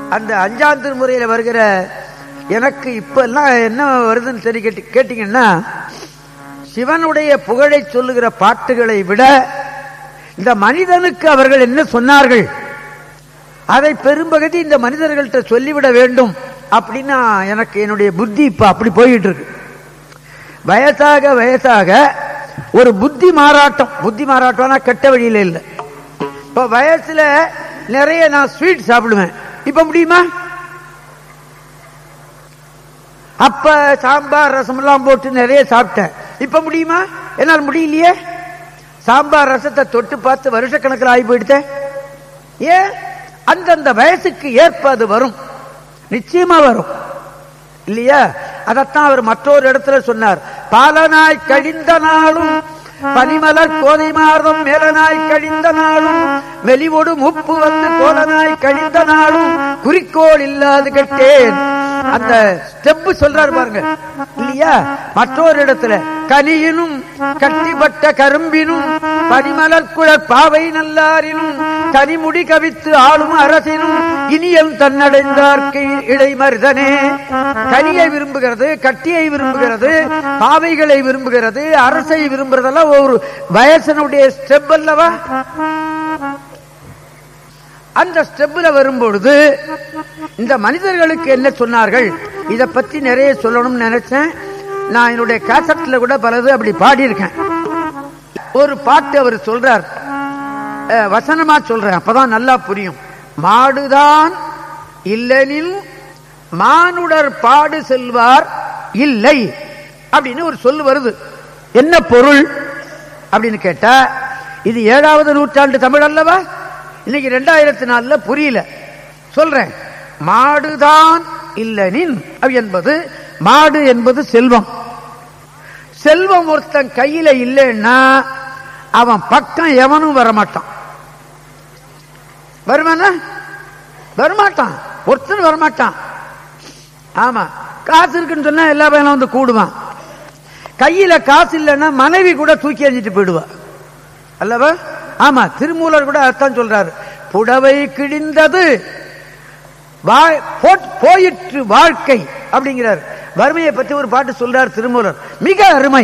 அந்த அஞ்சாம் திருமுறையில வருகிற எனக்கு இப்ப எல்லாம் என்ன வருதுன்னு சரி கேட்டு கேட்டீங்கன்னா சிவனுடைய புகழை சொல்லுகிற பாட்டுகளை விட இந்த மனிதனுக்கு அவர்கள் என்ன சொன்னார்கள் அதை பெரும்பகுதி இந்த மனிதர்கள்ட்ட சொல்லிவிட வேண்டும் அப்படின்னு எனக்கு என்னுடைய புத்தி இப்ப அப்படி போயிட்டு இருக்கு வயசாக வயசாக ஒரு புத்தி மாறாட்டம் புத்தி மாறாட்டம்னா கெட்ட வழியில இல்லை இப்ப வயசுல நிறைய நான் ஸ்வீட் சாப்பிடுவேன் இப்ப முடியுமா அப்ப சாம்பார் ரசம் எல்லாம் போட்டு நிறைய சாப்பிட்டேன் இப்ப முடியுமா என்னால் முடியலையே சாம்பார் ரசத்தை தொட்டு பார்த்து வருஷக்கணக்கில் ஆகி போயிடுத்தேன் ஏன் அந்தந்த வயசுக்கு ஏற்ப அது வரும் நிச்சயமா வரும் இல்லையா அதத்தான் அவர் மற்றொரு இடத்துல சொன்னார் பாலனாய் கழிந்த நாளும் பனிமலர் கோதை மாதம் மேலனாய் கழிந்த நாளும் வெளிவொடு முப்பு வந்து கோலனாய் கழிந்த நாளும் குறிக்கோள் இல்லாது கட்டேன் அந்த ஸ்டெப் சொல்றாரு பாருங்க இல்லையா மற்றொரு இடத்துல கனியினும் கட்டிப்பட்ட கரும்பினும் பனிமலர் குழற் பாவை நல்லாரினும் கனிமுடி கவித்து ஆளும் அரசினும் இனியம் தன்னடைந்தார்க்கு இடைமருதனே கனியை விரும்புகிறது கட்டியை விரும்புகிறது பாவைகளை விரும்புகிறது அரசை விரும்புறதெல்லாம் ஒரு வயசனுடைய ஸ்டெப் அல்லவா அந்த ஸ்டெப்ல வரும்பொழுது இந்த மனிதர்களுக்கு என்ன சொன்னார்கள் இத பத்தி நிறைய சொல்லணும்னு நினைச்சேன் நான் என்னுடைய கேசட்ல கூட பலது அப்படி பாடியிருக்கேன் ஒரு பாட்டு அவர் சொல்றார் அஹ், வசனமா சொல்றேன் அப்பதான் நல்லா புரியும் மாடுதான் இல்லனில் மானுடர் பாடு செல்வார் இல்லை அப்படின்னு ஒரு சொல்லு வருது என்ன பொருள் அப்படின்னு கேட்டா இது ஏழாவது நூற்றாண்டு தமிழ் அல்லவா இன்னைக்கு ரெண்டாயிரத்தி நாலுல புரியல சொல்றேன் மாடுதான் இல்லனின் அது என்பது மாடு என்பது செல்வம் செல்வம் ஒருத்தன் கையில இல்லைன்னா அவன் பக்கம் எவனும் வரமாட்டான் வருவானா வரமாட்டான் ஒருத்தன் வரமாட்டான் ஆமா காசு இருக்குன்னு சொன்னா எல்லா பையனும் வந்து கூடுவான் கையில காசு இல்லைன்னா மனைவி கூட தூக்கி எறிஞ்சிட்டு போயிடுவா அல்லவா ஆமா திருமூலர் கூட அதான் சொல்றாரு புடவை கிழிந்தது வா- போட்- போயிற்று வாழ்க்கை அப்படிங்கிறார் வறுமையை பத்தி ஒரு பாட்டு சொல்றார் திருமூலர் மிக அருமை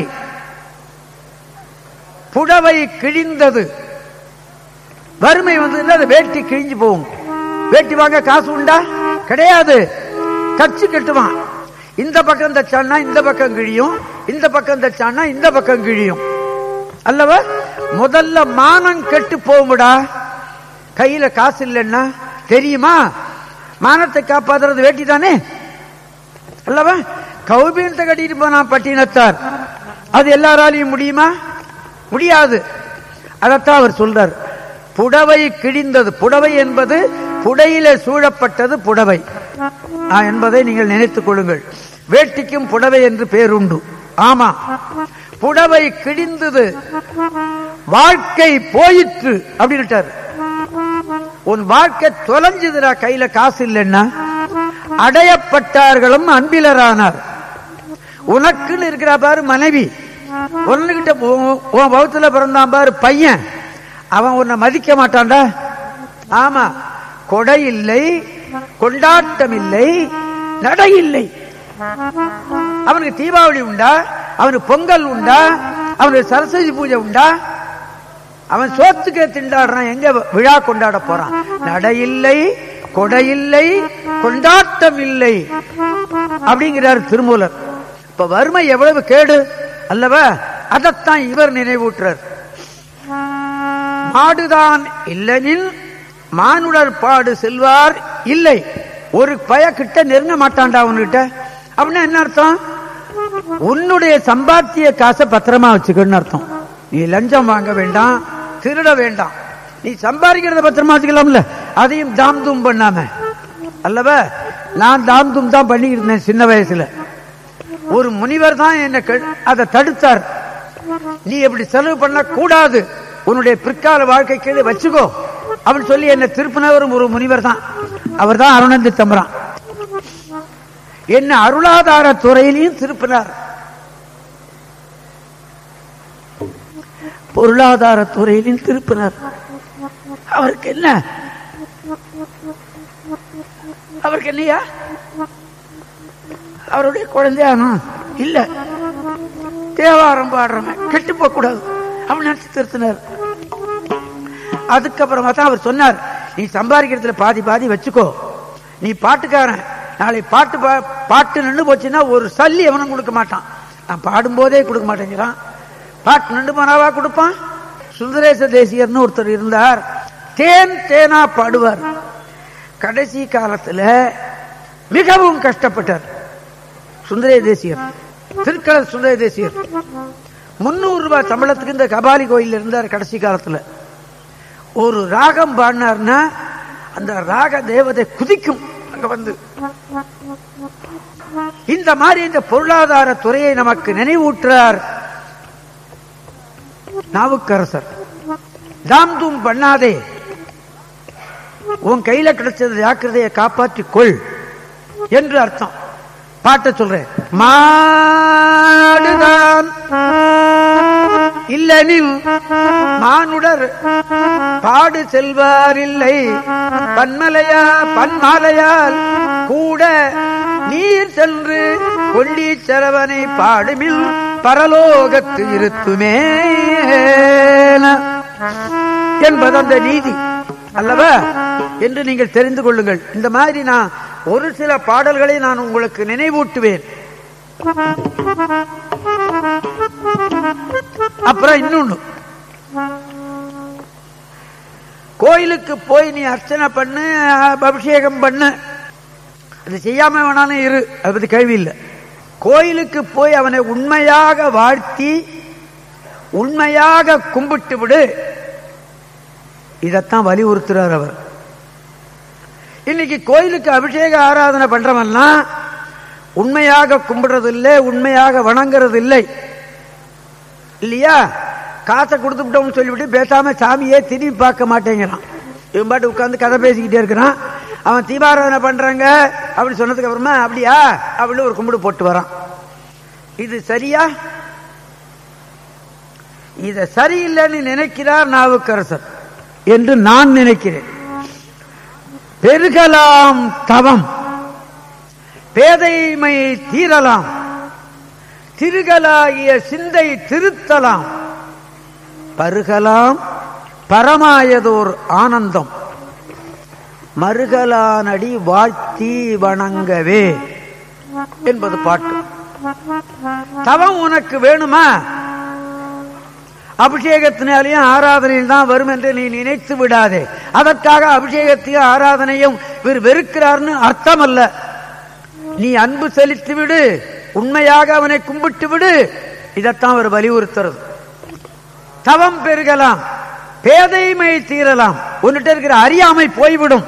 புடவை கிழிந்தது வறுமை வந்து அது வேட்டி கிழிஞ்சு போகும் வேட்டி வாங்க காசு உண்டா கிடையாது கட்சி கட்டுவான் இந்த பக்கம் தச்சான்னா இந்த பக்கம் கிழியும் இந்த பக்கம் தச்சான்னா இந்த பக்கம் கிழியும் அல்லவா முதல்ல மானம் கெட்டு போகும்டா கையில காசு இல்லைன்னா தெரியுமா மானத்தை காப்பாத்துறது வேட்டி தானே அல்லவா கௌபீனத்தை கட்டிட்டு போனான் பட்டினத்தார் அது எல்லாராலையும் முடியுமா முடியாது அதைத்தான் அவர் சொல்றார் புடவை கிழிந்தது புடவை என்பது புடையில சூழப்பட்டது புடவை ஆ, என்பதை நீங்கள் நினைத்துக் கொள்ளுங்கள் வேட்டிக்கும் புடவை என்று பேருண்டு ஆமா புடவை கிழிந்தது வாழ்க்கை போயிற்று அப்படின்னுட்டார் உன் வாழ்க்கை தொலைஞ்சதுடா கையில காசு இல்லைன்னா அடையப்பட்டார்களும் அன்பிலரானார் உனக்குன்னு இருக்கிற பாரு மனைவி உன்கிட்ட உன் உன் வகுத்துல பிறந்தான் பாரு பையன் அவன் உன்னை மதிக்க மாட்டான்டா ஆமா கொடை இல்லை கொண்டாட்டம் இல்லை நடை இல்லை அவனுக்கு தீபாவளி உண்டா அவனுக்கு பொங்கல் உண்டா அவனுக்கு சரஸ்வதி பூஜை உண்டா அவன் சோத்துக்கே திண்டாடுறான் எங்க விழா கொண்டாட போறான் நடை இல்லை கொடை இல்லை கொண்டாட்டம் இல்லை அப்படிங்கிறார் திருமூலர் இப்ப வறுமை எவ்வளவு கேடு அல்லவா அதைத்தான் இவர் நினைவூட்டுறார் மாடுதான் இல்லனில் மானுடர் பாடு செல்வார் இல்லை ஒரு பய கிட்ட நெருங்க மாட்டான்டா அவன்கிட்ட அப்படின்னா என்ன அர்த்தம் உன்னுடைய சம்பாத்திய காசை பத்திரமா வச்சுக்கணும்னு அர்த்தம் நீ லஞ்சம் வாங்க வேண்டாம் திருட வேண்டாம் நீ சம்பாதிக்கிறத பத்திரமா வச்சுக்கலாம்ல அதையும் தாம் தூம் பண்ணாம அல்லவா நான் தாம் தூம் தான் பண்ணிக்கிட்டு இருந்தேன் சின்ன வயசுல ஒரு முனிவர் தான் என்ன அதை தடுத்தார் நீ எப்படி செலவு பண்ண கூடாது உன்னுடைய பிற்கால வாழ்க்கைக்கு இதை வச்சுக்கோ அப்படின்னு சொல்லி என்ன திருப்பினவரும் ஒரு முனிவர் தான் அவர் தான் அருணந்தி தம்பரான் என்ன அருளாதார துறையிலையும் திருப்பினார் பொருளாதார துறையிலும் திருப்பினார் அவருக்கு என்ன அவருக்கு என்னையா அவருடைய குழந்தையானும் இல்ல தேவாரம் பாடுறவன் கெட்டு போக கூடாது அப்படின்னு நினைச்சு திருத்தினார் அதுக்கப்புறமா தான் அவர் சொன்னார் நீ சம்பாதிக்கிறதுல பாதி பாதி வச்சுக்கோ நீ பாட்டுக்காரன் நாளை பாட்டு பா- பாட்டு நின்று போச்சுன்னா ஒரு சல்லி அவனும் கொடுக்க மாட்டான் நான் பாடும்போதே கொடுக்க மாட்டேங்கிறான் பாட்டு நின்று போனாவா கொடுப்பான் சுந்தரேச தேசியர்னு ஒருத்தர் இருந்தார் தேன் தேனா பாடுவார் கடைசி காலத்துல மிகவும் கஷ்டப்பட்டார் சுந்தரே தேசியர் திருக்கடல் சுந்தர தேசியர் முன்னூறு ரூபாய் சம்பளத்துக்கு இந்த கபாலி கோயில் இருந்தார் கடைசி காலத்துல ஒரு ராகம் பாடினார்னா அந்த ராக தேவதை குதிக்கும் அங்க வந்து இந்த மாதிரி இந்த பொருளாதார துறையை நமக்கு நினைவூட்டுறார் நாவுக்கரசர் தாம் தூம் பண்ணாதே உன் கையில கிடைச்சது ஜாக்கிரதையை காப்பாற்றிக் கொள் என்று அர்த்தம் பாட்ட சொல்றேன் மாடுதான் இல்லனில் மானுடர் பாடு செல்வார் இல்லை பன்மலையா பன்மாலையால் கூட நீர் சென்று கொள்ளி செலவனை பாடுமில் பரலோகத்து இருத்துமே என்பது அந்த நீதி அல்லவா என்று நீங்கள் தெரிந்து கொள்ளுங்கள் இந்த மாதிரி நான் ஒரு சில பாடல்களை நான் உங்களுக்கு நினைவூட்டுவேன் அப்புறம் இன்னொன்னு கோயிலுக்கு போய் நீ அர்ச்சனை பண்ணு அபிஷேகம் பண்ணு அது செய்யாம வேணாலும் இரு அதை பத்தி கேள்வி இல்லை கோயிலுக்கு போய் அவனை உண்மையாக வாழ்த்தி உண்மையாக கும்பிட்டு விடு இதத்தான் வலியுறுத்துறார் அவர் இன்னைக்கு கோயிலுக்கு அபிஷேக ஆராதனை பண்றவன்லாம் உண்மையாக கும்பிடுறது இல்லை உண்மையாக வணங்குறது இல்லை இல்லையா காசை கொடுத்துட்டோம்னு சொல்லிவிட்டு பேசாம சாமியே திரும்பி பார்க்க மாட்டேங்கிறான் இவன் பாட்டு உட்கார்ந்து கதை பேசிக்கிட்டே இருக்கிறான் அவன் தீபாராதனை பண்றாங்க அப்படி சொன்னதுக்கு அப்புறமா அப்படியா அப்படின்னு ஒரு கும்பிடு போட்டு வரான் இது சரியா இத சரியில்லைன்னு நினைக்கிறார் நாவுக்கரசர் என்று நான் நினைக்கிறேன் பெருகலாம் தவம் பேதைமை தீரலாம் திருகலாகிய சிந்தை திருத்தலாம் பருகலாம் பரமாயதோர் ஆனந்தம் மருகலானடி வாழ்த்தி வணங்கவே என்பது பாட்டு தவம் உனக்கு வேணுமா அபிஷேகத்தினாலேயும் ஆராதனையில் தான் வரும் என்று நீ நினைத்து விடாதே அதற்காக அபிஷேகத்தையும் ஆராதனையும் இவர் வெறுக்கிறார்னு அர்த்தம் அல்ல நீ அன்பு செலுத்தி விடு உண்மையாக அவனை கும்பிட்டு விடு இதைத்தான் அவர் வலியுறுத்துறது தவம் பெருகலாம் பேதைமை தீரலாம் உன்னிட்ட இருக்கிற அறியாமை போய்விடும்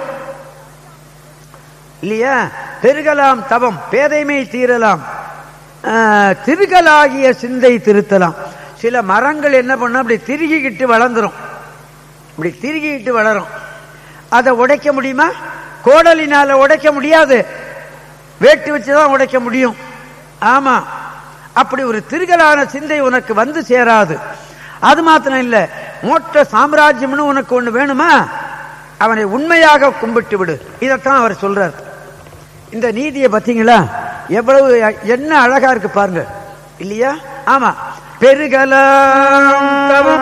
இல்லையா பெருகலாம் தவம் பேதைமை தீரலாம் ஆஹ், திருகலாகிய சிந்தை திருத்தலாம் சில மரங்கள் என்ன பண்ணும் அப்படி திருகிக்கிட்டு வளர்ந்துரும் இப்படி திருகிக்கிட்டு வளரும் அதை உடைக்க முடியுமா கோடலினால உடைக்க முடியாது வேட்டு வச்சுதான் உடைக்க முடியும் ஆமா அப்படி ஒரு திருகலான சிந்தை உனக்கு வந்து சேராது அது மாத்திரம் இல்ல மோட்ட சாம்ராஜ்யம்னு உனக்கு ஒண்ணு வேணுமா அவனை உண்மையாக கும்பிட்டு விடு இதைத்தான் அவர் சொல்றார் இந்த நீதியை பார்த்தீங்களா எவ்வளவு என்ன அழகா இருக்கு பாருங்க இல்லையா ஆமா பெருகலாம் தவம்,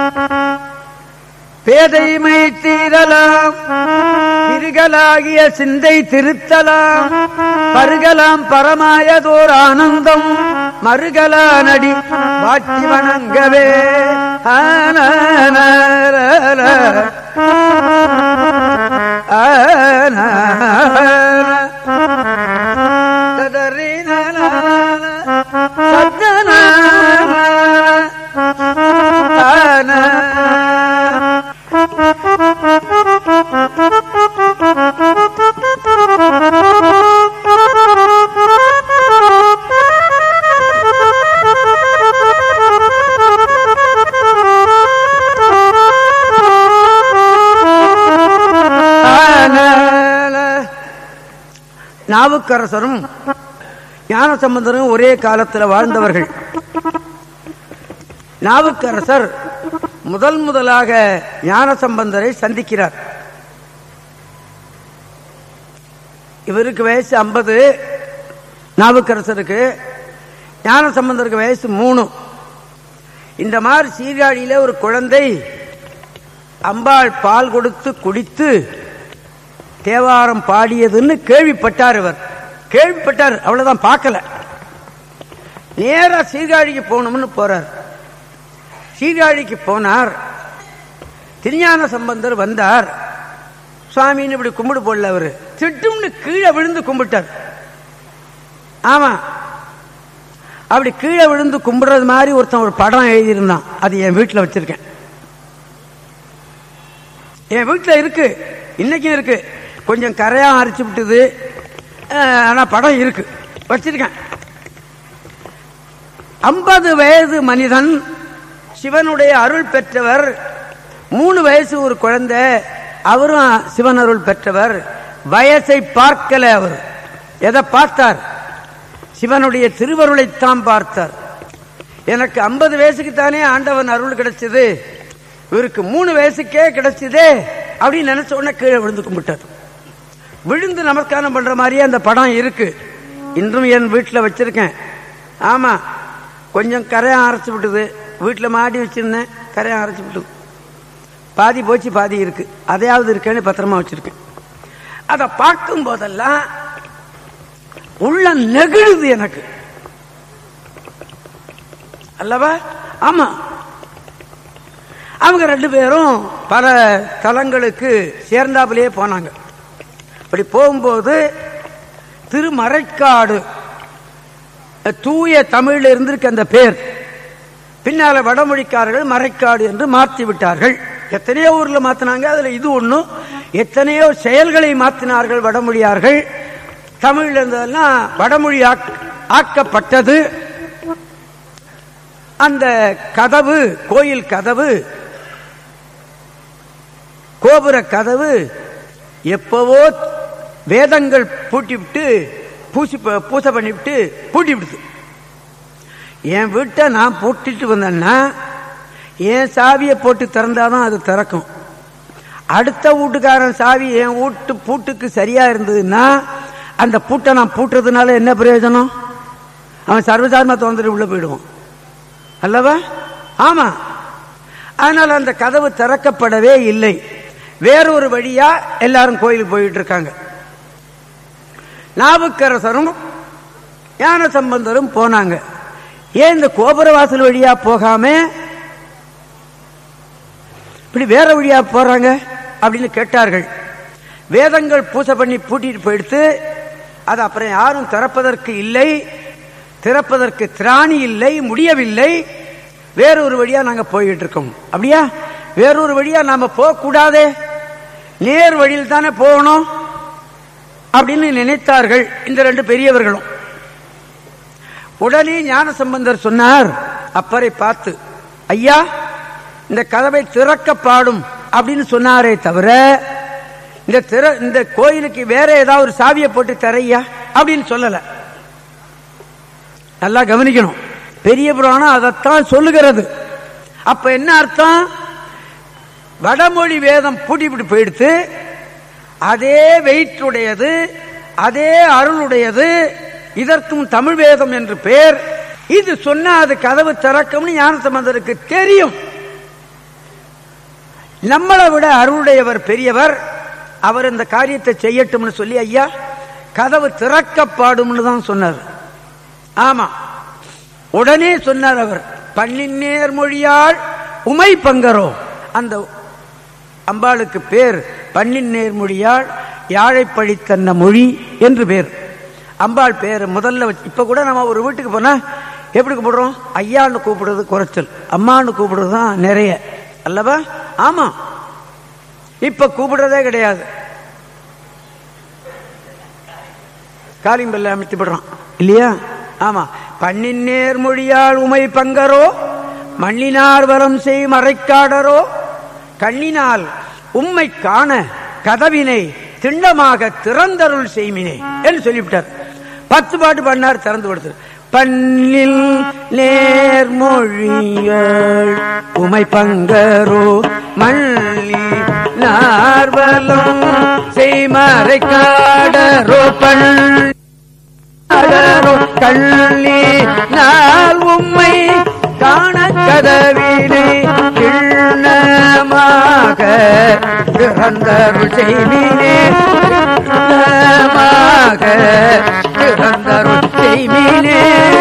பேதைமை தீரலாம் திருகலாகிய சிந்தை திருத்தலாம் பருகலாம் பரமாயதோர் ஆனந்தம் மருகலா நடி வாட்டி வணங்கவே ஆனநல. ஆனநல. ததறினல. சத்தனல. ஆன நாவுக்கரசரும் ஞானசம்பந்தரும் ஒரே காலத்தில் வாழ்ந்தவர்கள் நாவுக்கரசர் முதல் முதலாக ஞானசம்பந்தரை சந்திக்கிறார் இவருக்கு வயசு ஐம்பது நாவுக்கரசருக்கு ஞான சம்பந்தருக்கு வயசு மூணு இந்த மாதிரி சீர்காழியில ஒரு குழந்தை அம்பாள் பால் கொடுத்து குடித்து தேவாரம் பாடியதுன்னு கேள்விப்பட்டார் இவர் கேள்விப்பட்டார் அவ்வளவுதான் பார்க்கல நேரா சீர்காழிக்கு போகணும்னு போறார் சீர்காழிக்கு போனார் திருஞான சம்பந்தர் வந்தார் சுவாமின்னு இப்படி கும்பிடு போடல அவரு திட்டும்னு கீழே விழுந்து கும்பிட்டார் ஆமா அப்படி கீழே விழுந்து கும்பிடுறது மாதிரி ஒருத்தன் ஒரு படம் எழுதியிருந்தான் அது என் வீட்டில் வச்சிருக்கேன் என் வீட்டில் இருக்கு இன்னைக்கும் இருக்கு கொஞ்சம் கரையா அரைச்சு விட்டுது அஹ், ஆனா படம் இருக்கு வச்சிருக்கேன் ஐம்பது வயது மனிதன் சிவனுடைய அருள் பெற்றவர் மூணு வயசு ஒரு குழந்தை அவரும் சிவன் அருள் பெற்றவர் வயசை பார்க்கல அவர் எதை பார்த்தார் சிவனுடைய திருவருளைத்தான் பார்த்தார் எனக்கு ஐம்பது வயசுக்கு தானே ஆண்டவன் அருள் கிடைச்சது இவருக்கு மூணு வயசுக்கே கிடைச்சதே அப்படின்னு நினைச்ச உடனே கீழே விழுந்து கும்பிட்டார் விழுந்து நமஸ்காரம் பண்ற மாதிரியே அந்த படம் இருக்கு இன்றும் என் வீட்டில் வச்சிருக்கேன் ஆமா கொஞ்சம் கரையா அரைச்சு விட்டுது வீட்டில் மாடி வச்சிருந்தேன் கரையா அரைச்சு விட்டுது பாதி போச்சு பாதி இருக்கு அதையாவது இருக்கேன்னு பத்திரமா வச்சிருக்கேன் அதை பார்க்கும் போதெல்லாம் உள்ள நெகிழுது எனக்கு அல்லவா ஆமா அவங்க ரெண்டு பேரும் பல தலங்களுக்கு சேர்ந்தாப்புலயே போனாங்க அப்படி போகும்போது திருமறைக்காடு தூய தமிழ்ல இருந்திருக்கு அந்த பேர் பின்னால வடமொழிக்காரர்கள் மறைக்காடு என்று மாற்றி விட்டார்கள் எத்தனையோ ஊர்ல மாத்தினாங்க அதுல இது ஒண்ணு எத்தனையோ செயல்களை மாற்றினார்கள் வடமொழியார்கள் தமிழ்ல இருந்ததெல்லாம் வடமொழி ஆக்- ஆக்கப்பட்டது அந்த கதவு கோயில் கதவு கோபுர கதவு எப்பவோ வேதங்கள் பூட்டிவிட்டு பூசி பூசை பண்ணிவிட்டு பூட்டி விடுது என் வீட்டை நான் பூட்டிட்டு வந்தேன்னா என் சாவியை போட்டு திறந்தாதான் அது திறக்கும் அடுத்த வீட்டுக்காரன் சாவி என் வீட்டு பூட்டுக்கு சரியா இருந்ததுன்னா அந்த பூட்டை நான் பூட்டுறதுனால என்ன பிரயோஜனம் அவன் சர்வசாரமா திறந்துட்டு உள்ள போயிடுவான் அல்லவா ஆமா அதனால அந்த கதவு திறக்கப்படவே இல்லை வேறொரு வழியா எல்லாரும் கோயிலுக்கு போயிட்டு இருக்காங்க நாவுக்கரசரும் ஞான சம்பந்தரும் போனாங்க ஏன் இந்த கோபுர வாசல் வழியா போகாம இப்படி வேற வழியா போறாங்க அப்படின்னு கேட்டார்கள் வேதங்கள் பூசை பண்ணி பூட்டிட்டு போயிடுத்து அது அப்புறம் யாரும் திறப்பதற்கு இல்லை திறப்பதற்கு திராணி இல்லை முடியவில்லை வேறொரு வழியா நாங்க போயிட்டு இருக்கோம் அப்படியா வேறொரு வழியா நாம போக கூடாதே நேர் வழியில் தானே போகணும் அப்படின்னு நினைத்தார்கள் இந்த ரெண்டு பெரியவர்களும் உடனே ஞான சம்பந்தர் சொன்னார் அப்பரை பார்த்து ஐயா இந்த கதவை திறக்க பாடும் அப்படின்னு சொன்னாரே தவிர இந்த திற இந்த கோயிலுக்கு வேற ஏதாவது ஒரு சாவியை போட்டு தரையா அப்படின்னு சொல்லல நல்லா கவனிக்கணும் பெரிய புராணம் அதைத்தான் சொல்லுகிறது அப்ப என்ன அர்த்தம் வடமொழி வேதம் பூட்டிவிட்டு போயிடுத்து அதே வெயிற்றுடையது அதே அருளுடையது இதற்கும் தமிழ் வேதம் என்று பேர் இது சொன்னா அது கதவு திறக்கும்னு ஞானசம்பந்தருக்கு தெரியும் நம்மளை விட அருளுடையவர் பெரியவர் அவர் இந்த காரியத்தை செய்யட்டும்னு சொல்லி ஐயா கதவு திறக்கப்பாடும்னு தான் சொன்னார் ஆமா உடனே சொன்னார் அவர் பண்ணின் நேர்மொழியால் உமை பங்கரோ அந்த அம்பாளுக்கு பேர் பண்ணின் நேர்மொழியால் யாழை பழித்தன்ன மொழி என்று பேர் அம்பாள் பேர் முதல்ல வச்சு இப்ப கூட நம்ம ஒரு வீட்டுக்கு போனா எப்படி கூப்பிடுறோம் ஐயான்னு கூப்பிடுறது குறைச்சல் அம்மான்னு கூப்பிடுறது தான் நிறைய அல்லவா ஆமா இப்ப கூப்பிடுறதே கிடையாது காலிம்பல்ல அமைத்து விடுறான் இல்லையா ஆமா பண்ணின் நேர்மொழியால் உமை பங்கரோ மண்ணினார் வரம் செய் மறைக்காடரோ கண்ணினால் உம்மை காண கதவினை திண்ணமாக திறந்தருள் செய்மினே என்று சொல்லிவிட்டார் பத்து பாட்டு பண்ணார் திறந்து கொடுத்து பன்னில் நேர்மொழிகள் உமை பங்கரோ மல்லி நார்வலம் செய்மறை காடரோ தள்ளி நாள் உம்மை காண கதவினை கிண்ணமாக திறந்தருள் செய்வினே கிண்ணமாக திறந்தருள் செய்வினே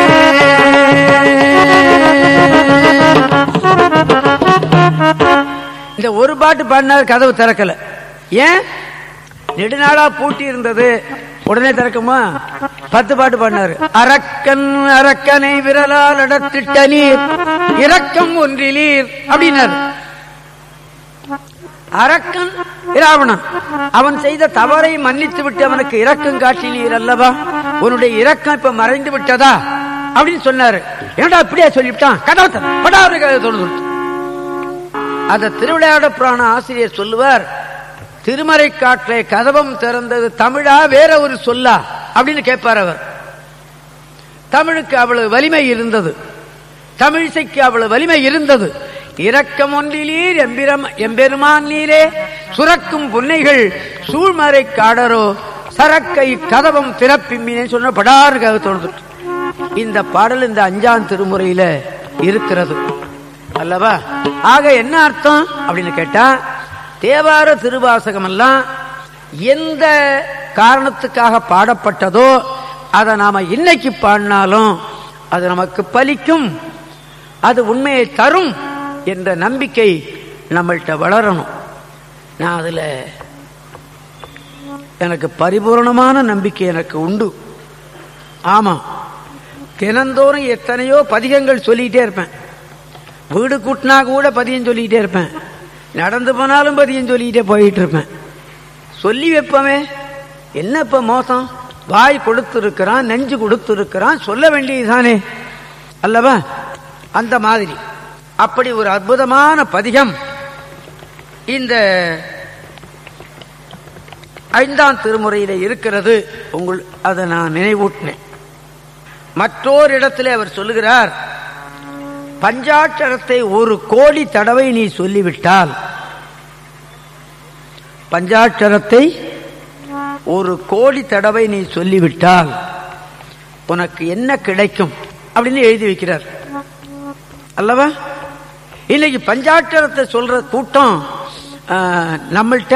இந்த ஒரு பாட்டு பாடினார் கதவு திறக்கல ஏன் நெடுநாளா பூட்டி இருந்தது உடனே திறக்குமா பத்து பாட்டு பாடினாரு அரக்கன் அரக்கனை விரலால் அடத்திட்ட நீர் இரக்கம் ஒன்றிலீர் அப்படின்னாரு அரக்கன் இராவணன் அவன் செய்த தவறை மன்னித்து விட்டு அவனுக்கு இரக்கம் காட்டினீர் அல்லவா உன்னுடைய இரக்கம் இப்ப மறைந்து விட்டதா அப்படின்னு சொன்னாரு ஏன்டா இப்படியா சொல்லிவிட்டான் கதவு படாரு கதவு அந்த திருவிளையாட புராண ஆசிரியர் சொல்லுவார் திருமறை காற்றை கதவம் திறந்தது தமிழா வேற ஒரு சொல்லா அப்படின்னு கேட்பார் அவர் தமிழுக்கு அவ்வளவு வலிமை இருந்தது தமிழிசைக்கு அவ்வளவு வலிமை இருந்தது இரக்கம் ஒன்றிலீர் எம்பிரம் எம்பெருமான் நீரே சுரக்கும் புன்னைகள் சூழ்மறை காடரோ சரக்கை கதவம் திறப்பிம்மினே சொன்ன படாறு கதவு இந்த பாடல் இந்த அஞ்சாம் திருமுறையில இருக்கிறது அல்லவா ஆக என்ன அர்த்தம் அப்படின்னு கேட்டா தேவார திருவாசகம் எல்லாம் எந்த காரணத்துக்காக பாடப்பட்டதோ அதை நாம இன்னைக்கு பாடினாலும் அது நமக்கு பலிக்கும் அது உண்மையை தரும் என்ற நம்பிக்கை நம்மள்கிட்ட வளரணும் நான் அதுல எனக்கு பரிபூர்ணமான நம்பிக்கை எனக்கு உண்டு ஆமா தினந்தோறும் எத்தனையோ பதிகங்கள் சொல்லிட்டே இருப்பேன் வீடு கூட்டினா கூட பதியம் சொல்லிக்கிட்டே இருப்பேன் நடந்து போனாலும் பதியம் சொல்லிக்கிட்டே போயிட்டு இருப்பேன் சொல்லி வைப்பவே என்ன இப்ப மோசம் வாய் கொடுத்திருக்கிறான் நெஞ்சு கொடுத்திருக்கிறான் சொல்ல வேண்டியதுதானே அல்லவா அந்த மாதிரி அப்படி ஒரு அற்புதமான பதிகம் இந்த ஐந்தாம் திருமுறையில இருக்கிறது உங்கள் அதை நான் நினைவூட்டினேன் மற்றொரு இடத்துல அவர் சொல்லுகிறார் பஞ்சாட்சரத்தை ஒரு கோடி தடவை நீ சொல்லிவிட்டால் பஞ்சாட்சரத்தை ஒரு கோடி தடவை நீ சொல்லிவிட்டால் உனக்கு என்ன கிடைக்கும் அப்படின்னு எழுதி வைக்கிறார் அல்லவா இன்னைக்கு பஞ்சாட்சரத்தை சொல்ற கூட்டம் நம்மள்கிட்ட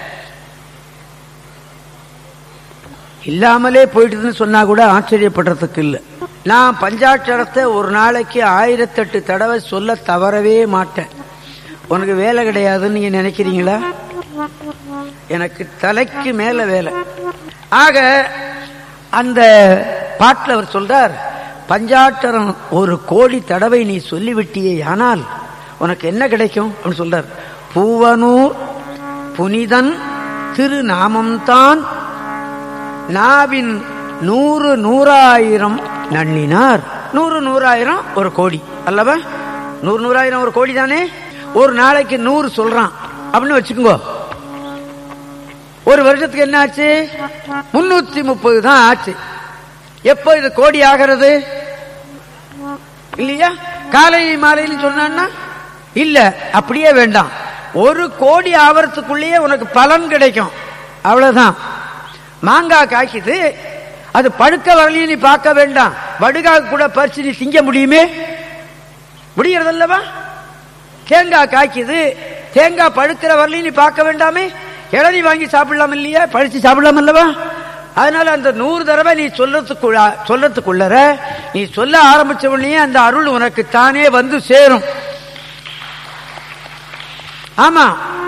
இல்லாமலே போயிட்டுதுன்னு சொன்னா கூட ஆச்சரியப்படுறதுக்கு இல்லை நான் பஞ்சாட்சரத்தை ஒரு நாளைக்கு ஆயிரத்தெட்டு தடவை சொல்ல தவறவே மாட்டேன் உனக்கு வேலை கிடையாதுன்னு நீங்க நினைக்கிறீங்களா எனக்கு தலைக்கு மேல வேலை ஆக அந்த பாட்டில் அவர் சொல்றார் பஞ்சாட்சரம் ஒரு கோடி தடவை நீ சொல்லிவிட்டியே ஆனால் உனக்கு என்ன கிடைக்கும் அப்படின்னு சொல்றார் பூவனூர் புனிதன் திருநாமம்தான் நாவின் நூறு நூறாயிரம் நன்னினார் நூறு நூறாயிரம் ஒரு கோடி அல்லவா நூறு நூறாயிரம் ஒரு கோடி தானே ஒரு நாளைக்கு நூறு சொல்றான் அப்படின்னு வச்சுக்கோங்க ஒரு வருஷத்துக்கு என்ன ஆச்சு முன்னூத்தி முப்பது தான் ஆச்சு எப்போ இது கோடி ஆகிறது இல்லையா காலை மாலையில் சொன்னா இல்ல அப்படியே வேண்டாம் ஒரு கோடி ஆவரத்துக்குள்ளேயே உனக்கு பலன் கிடைக்கும் அவ்வளவுதான் மாங்காய் காய்க்குது அது பழுக்க வரலையும் நீ பார்க்க வேண்டாம் வடுகாக கூட பறிச்சு நீ திங்க முடியுமே முடியறதல்லவா தேங்காய் காய்க்குது தேங்காய் பழுக்கிற வரலையும் நீ பார்க்க வேண்டாமே இளநீ வாங்கி சாப்பிடலாம் இல்லையா பழிச்சு சாப்பிடலாம் அல்லவா அதனால அந்த நூறு தடவை நீ சொல்லத்துக்குள்ள சொல்லத்துக்குள்ளற நீ சொல்ல ஆரம்பிச்ச உடனே அந்த அருள் உனக்கு தானே வந்து சேரும் ஆமா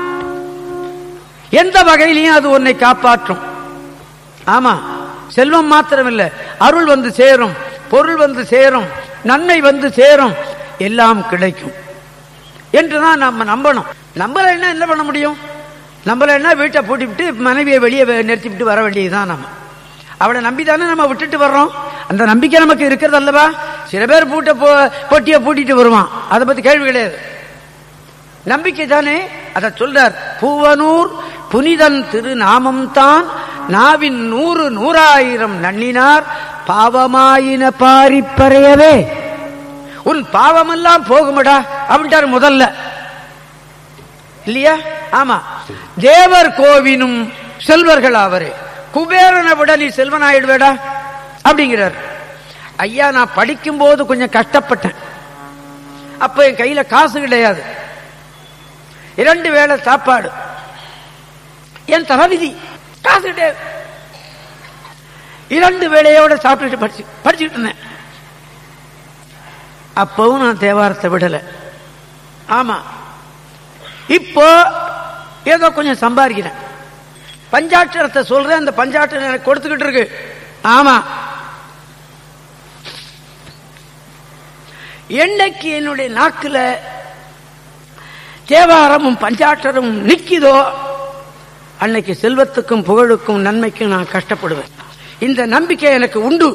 எந்த வகையிலையும் அது உன்னை காப்பாற்றும் ஆமா செல்வம் மாத்திரமில்லை அருள் வந்து சேரும் பொருள் வந்து சேரும் நன்மை வந்து சேரும் எல்லாம் கிடைக்கும் என்றுதான் நம்ம நம்பணும் நம்பலைன்னா என்ன பண்ண முடியும் நம்மள வீட்டை பூட்டிவிட்டு மனைவியை வெளியே நிறுத்தி விட்டு வர வேண்டியதுதான் நம்ம அவளை நம்பி தானே நம்ம விட்டுட்டு வர்றோம் அந்த நம்பிக்கை நமக்கு இருக்கிறது அல்லவா சில பேர் பூட்ட பொட்டிய பூட்டிட்டு வருவான் அதை பத்தி கேள்வி கிடையாது நம்பிக்கை தானே அதை சொல்றார் பூவனூர் புனிதன் திருநாமம் தான் நாவின் நூறு நூறாயிரம் நன்னினார் பாவமாயின பாரிப்பறையவே உன் பாவமெல்லாம் போகுமடா அப்படின்ட்டார் முதல்ல இல்லையா ஆமா தேவர் கோவினும் செல்வர்கள் அவரே குபேரனை விட நீ செல்வன் ஆயிடுவேடா அப்படிங்கிறார் ஐயா நான் படிக்கும்போது கொஞ்சம் கஷ்டப்பட்டேன் அப்ப என் கையில காசு கிடையாது இரண்டு வேளை சாப்பாடு என் தலைவிதி காசு கிடையாது இரண்டு வேளையோட சாப்பிட்டுட்டு படிச்சு படிச்சுட்டு இருந்தேன் அப்பவும் நான் தேவாரத்தை விடல ஆமா இப்போ ஏதோ கொஞ்சம் சம்பாதிக்கிறேன் பஞ்சாட்சரத்தை சொல்றேன் அந்த பஞ்சாட்சரம் எனக்கு கொடுத்துக்கிட்டு இருக்கு ஆமா என்னைக்கு என்னுடைய நாக்குல தேவாரமும் பஞ்சாட்சரமும் நிக்குதோ அன்னைக்கு செல்வத்துக்கும் புகழுக்கும் நன்மைக்கும் நான் கஷ்டப்படுவேன் இந்த நம்பிக்கை எனக்கு உண்டு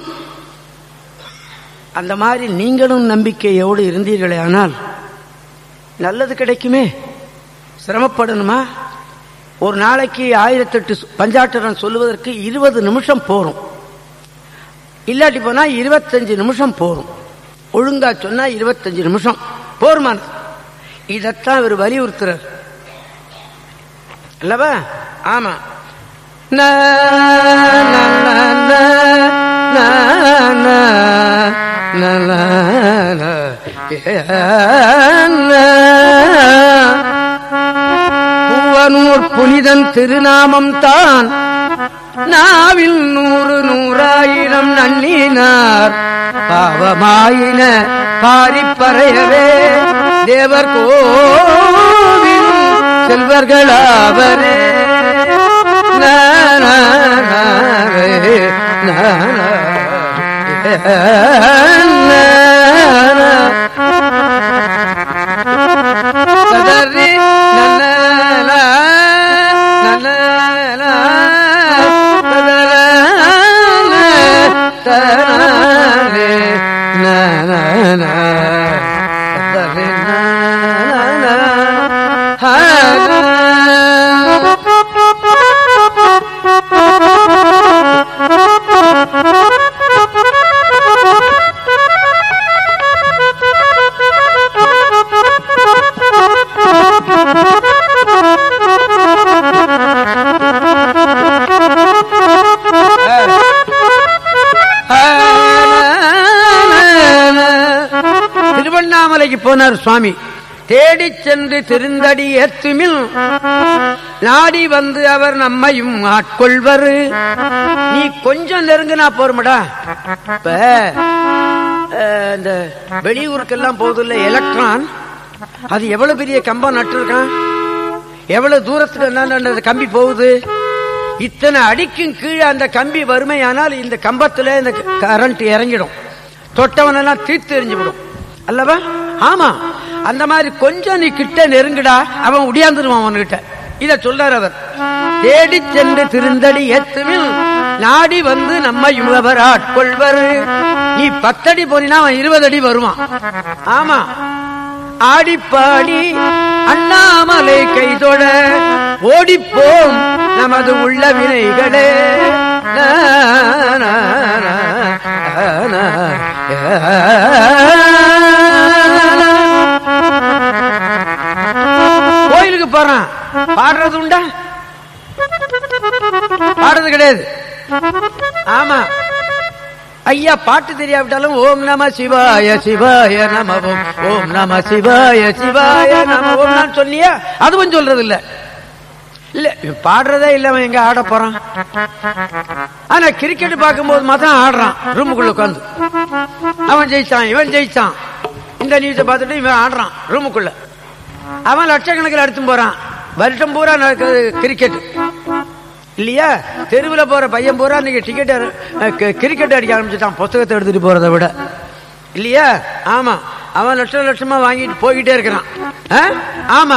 அந்த மாதிரி நீங்களும் நம்பிக்கையோடு இருந்தீர்களே ஆனால் நல்லது கிடைக்குமே சிரமப்படணுமா ஒரு நாளைக்கு ஆயிரத்தெட்டு பஞ்சாட்டரம் சொல்லுவதற்கு இருபது நிமிஷம் போரும் இல்லாட்டி போனா இருபத்தஞ்சு நிமிஷம் போரும் ஒழுங்கா சொன்னா இருபத்தஞ்சு நிமிஷம் போருமான இதத்தான் இவர் வலியுறுத்துறார் அல்லவா ஆமா ந, ந, ந, ந, ந, ந, ந, ந, ஏ, ந. பூவனூர் புனிதன் திருநாமம் தான் நாவில் நூறு நூறாயிரம் நன்னினார் பாவமாயின பாரிப்பறையவே தேவர் கோவில் செல்வர்களாவரே ந, ந, ந, ரே, ந, ந, ஏ, ந, ந. கதறி நன்னல, நன்னல, கதறல, தனலே, நனன, கதறி நனன, திருவண்ணாமலைக்கு போனார் சுவாமி தேடிச் சென்று திருந்தடி ஏத்துமில் நாடி வந்து அவர் நம்மையும் ஆட்கொள்வர் நீ கொஞ்சம் நெருங்கினா போருமடா இப்ப அஹ், இந்த வெளியூருக்கெல்லாம் போகுதுல்ல எலக்ட்ரான் அது எவ்வளவு பெரிய கம்பம் நட்டுருக்கான் எவ்வளவு தூரத்துக்கு என்ன அந்த கம்பி போகுது இத்தனை அடிக்கும் கீழே அந்த கம்பி வறுமையானால் இந்த கம்பத்துல இந்த கரண்ட் இறங்கிடும் தொட்டவனெல்லாம் தீர்த்து எரிஞ்சுவிடும் அல்லவா ஆமா அந்த மாதிரி கொஞ்சம் நீ கிட்ட நெருங்குடா அவன் உடியாந்துருவான் அவன்கிட்ட இத சொல்றார் அவர் தேடி சென்று திருந்தடி ஏத்துமில் நாடி வந்து நம்ம யுவவர் ஆட்கொள்வர் நீ பத்தடி போனா அவன் இருபது அடி வருவான் ஆமா ஆடிப்பாடி அண்ணாமலை கைதொட ஓடிப்போம் நமது உள்ள வினைகளே நா, நா, நா, நா, கோயிலுக்கு போறான் பாடுறது உண்டா பாடுறது கிடையாது ஆமா ஐயா பாட்டு தெரியாவிட்டாலும் ஓம் நம சிவாய சிவாய நம ஓம் ஓம் நம சிவாய சிவாய நம ஓம் நான் சொன்னியா அதுவும் சொல்றது இல்ல இல்ல இவன் பாடுறதே இல்ல அவன் எங்க ஆட போறான் ஆனா கிரிக்கெட் பார்க்கும்போது மாத்திரம் ஆடுறான் ரூமுக்குள்ள உட்காந்து அவன் ஜெயிச்சான் இவன் ஜெயிச்சான் இந்த நியூஸை பார்த்துட்டு இவன் ஆடுறான் ரூமுக்குள்ள அவன் லட்சக்கணக்கில் எடுத்து போறான் வருஷம் பூரா நடக்குது கிரிக்கெட் இல்லையா தெருவில் போற பையன் பூரா நீங்க டிக்கெட் கிரிக்கெட் அடிக்க ஆரம்பிச்சுட்டான் புத்தகத்தை எடுத்துட்டு போறதை விட இல்லையா ஆமா அவன் லட்சம் லட்சமா வாங்கிட்டு போய்கிட்டே இருக்கிறான் ஆ? ஆமா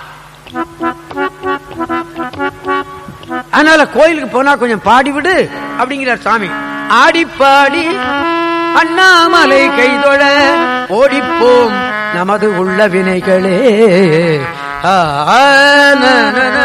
அதனால கோயிலுக்கு போனா கொஞ்சம் பாடி விடு அப்படிங்கிறார் சாமி ஆடி பாடி அண்ணாமலை கைதொழ ஓடிப்போம் நமது உள்ள வினைகளே ஆ, ந, ந, ந.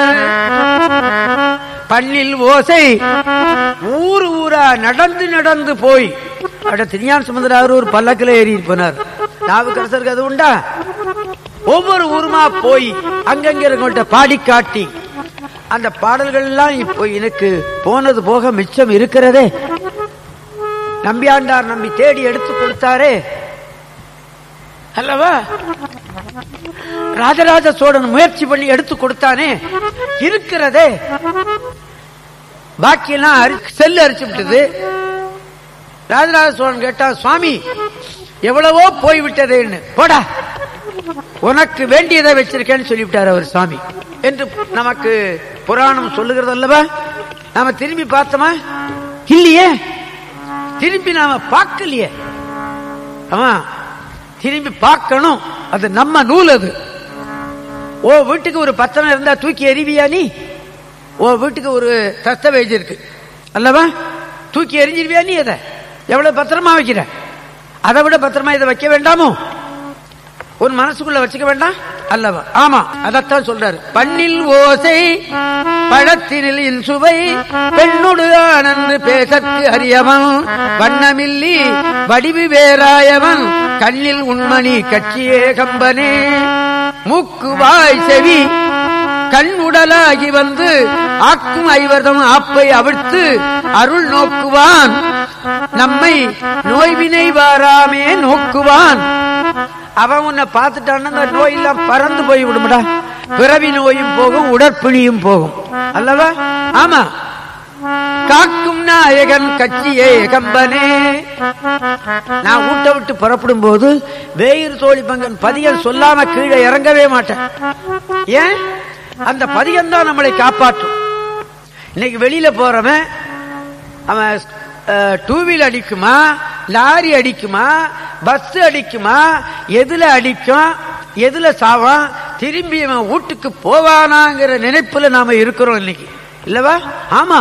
பண்ணில் ஓசை ஊர் ஊரா நடந்து நடந்து போய் அட திருஞான சுமந்தரார் ஒரு பல்லக்கில் ஏறி போனார் நாவுக்கரசருக்கு அது உண்டா ஒவ்வொரு ஊருமா போய் அங்கங்க இருக்கவங்கள்ட்ட பாடி காட்டி அந்த பாடல்கள் எல்லாம் இப்போ எனக்கு போனது போக மிச்சம் இருக்கிறதே நம்பியாண்டார் நம்பி தேடி எடுத்து கொடுத்தாரே அல்லவா ராஜராஜ சோழன் முயற்சி பண்ணி எடுத்து கொடுத்தானே இருக்கிறதே பாக்கியெல்லாம் அரி செல்லு அரிச்சு விட்டது ராஜராஜ சோழன் கேட்டா சுவாமி எவ்வளவோ போய்விட்டதேன்னு போடா உனக்கு வேண்டியதை வச்சிருக்கேன்னு சொல்லிவிட்டார் அவர் சுவாமி என்று நமக்கு புராணம் சொல்லுகிறது அல்லவா நாம திரும்பி பார்த்தோமா இல்லையே திரும்பி நாம பார்க்கலையே ஆமா திரும்பி பார்க்கணும் அது நம்ம நூல் அது ஓ வீட்டுக்கு ஒரு பத்திரம் இருந்தா தூக்கி எறிவியா நீ ஓ வீட்டுக்கு ஒரு தஸ்தவேஜ் இருக்கு அல்லவா தூக்கி எறிஞ்சிருவியா நீ அதை எவ்வளவு பத்திரமா வைக்கிற அதை விட பத்திரமா இதை வைக்க வேண்டாமோ உன் மனசுக்குள்ள வச்சுக்க வேண்டாம் அல்லவா ஆமா அதத்தான் சொல்றாரு பண்ணில் ஓசை பழத்தினில் இன்சுவை பெண்ணுடு ஆனந்து பேசற்கு அறியவன் வண்ணமில்லி வடிவு வேறாயவன் கண்ணில் உண்மணி கட்சியே கம்பனே மூக்கு வாய் செவி கண் உடலாகி வந்து ஆக்கும் ஐவர்தம் ஆப்பை அவிழ்த்து அருள் நோக்குவான் நம்மை நோய்வினை வாராமே நோக்குவான் அவன் உன்னை பார்த்துட்டான்னா அந்த நோய் எல்லாம் பறந்து போய் விடுமடா பிறவி நோயும் போகும் உடற்பிணியும் போகும் அல்லவா ஆமா காக்கும் நாயகன் கட்சியே கம்பனே நான் ஊட்ட விட்டு புறப்படும் போது வேயிர் தோழி பங்கன் பதிகள் சொல்லாம கீழே இறங்கவே மாட்டேன் ஏன் அந்த பதிகம் தான் நம்மளை காப்பாற்றும் இன்னைக்கு வெளியில போறவன் அவன் டூ வீல் அடிக்குமா லாரி அடிக்குமா பஸ் அடிக்குமா எதுல அடிக்கும் எதுல சாவான் திரும்பி அவன் வீட்டுக்கு போவானாங்கிற நினைப்புல நாம இருக்கிறோம் இன்னைக்கு இல்லவா ஆமா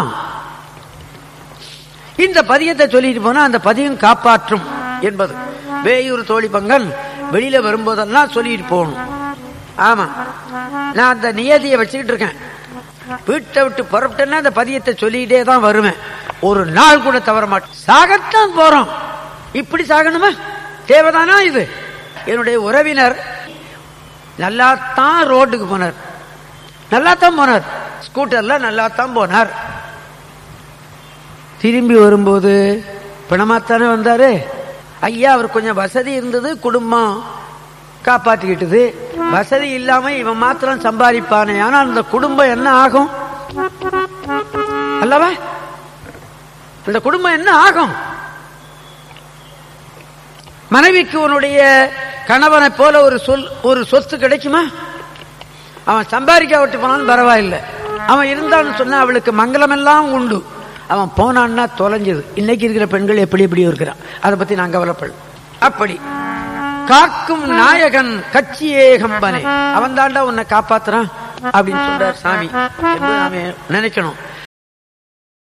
இந்த பதியத்தை சொல்லிட்டு போனா அந்த பதியம் காப்பாற்றும் என்பது வேயூர் தோழி பங்கன் வெளியில வரும்போதெல்லாம் சொல்லிட்டு போகணும் ஆமா நான் அந்த நியதியை வச்சுக்கிட்டு இருக்கேன் வீட்டை விட்டு புறப்பட்டேன்னா அந்த பதியத்தை சொல்லிக்கிட்டே தான் வருவேன் ஒரு நாள் கூட தவற மாட்டேன் சாகத்தான் போறோம் இப்படி சாகணுமா தேவைதானா இது என்னுடைய உறவினர் நல்லாத்தான் ரோட்டுக்கு போனார் நல்லாத்தான் போனார் ஸ்கூட்டர்ல நல்லாத்தான் போனார் திரும்பி வரும்போது பிணமாத்தானே வந்தாரு ஐயா அவர் கொஞ்சம் வசதி இருந்தது குடும்பம் காப்பாத்திக்கிட்டது வசதி இல்லாம இவன் மாத்திரம் சம்பாதிப்பானே ஆனா அந்த குடும்பம் என்ன ஆகும் அல்லவா அந்த குடும்பம் என்ன ஆகும் மனைவிக்கு உன்னுடைய கணவனை போல ஒரு சொல் ஒரு சொத்து கிடைக்குமா அவன் சம்பாதிக்க விட்டு போனாலும் பரவாயில்லை அவன் இருந்தான்னு சொன்னா அவளுக்கு மங்களம் எல்லாம் உண்டு அவன் போனான்னா தொலைஞ்சது இன்னைக்கு இருக்கிற பெண்கள் எப்படி எப்படி இருக்கிறான் அதை பத்தி நான் கவலைப்படல அப்படி காக்கும் நாயகன் கட்சியே கம்பனே அவன் தாண்டா உன்னை காப்பாத்துறான் அப்படின்னு சொல்றார் சாமி என்று நாம நினைக்கணும்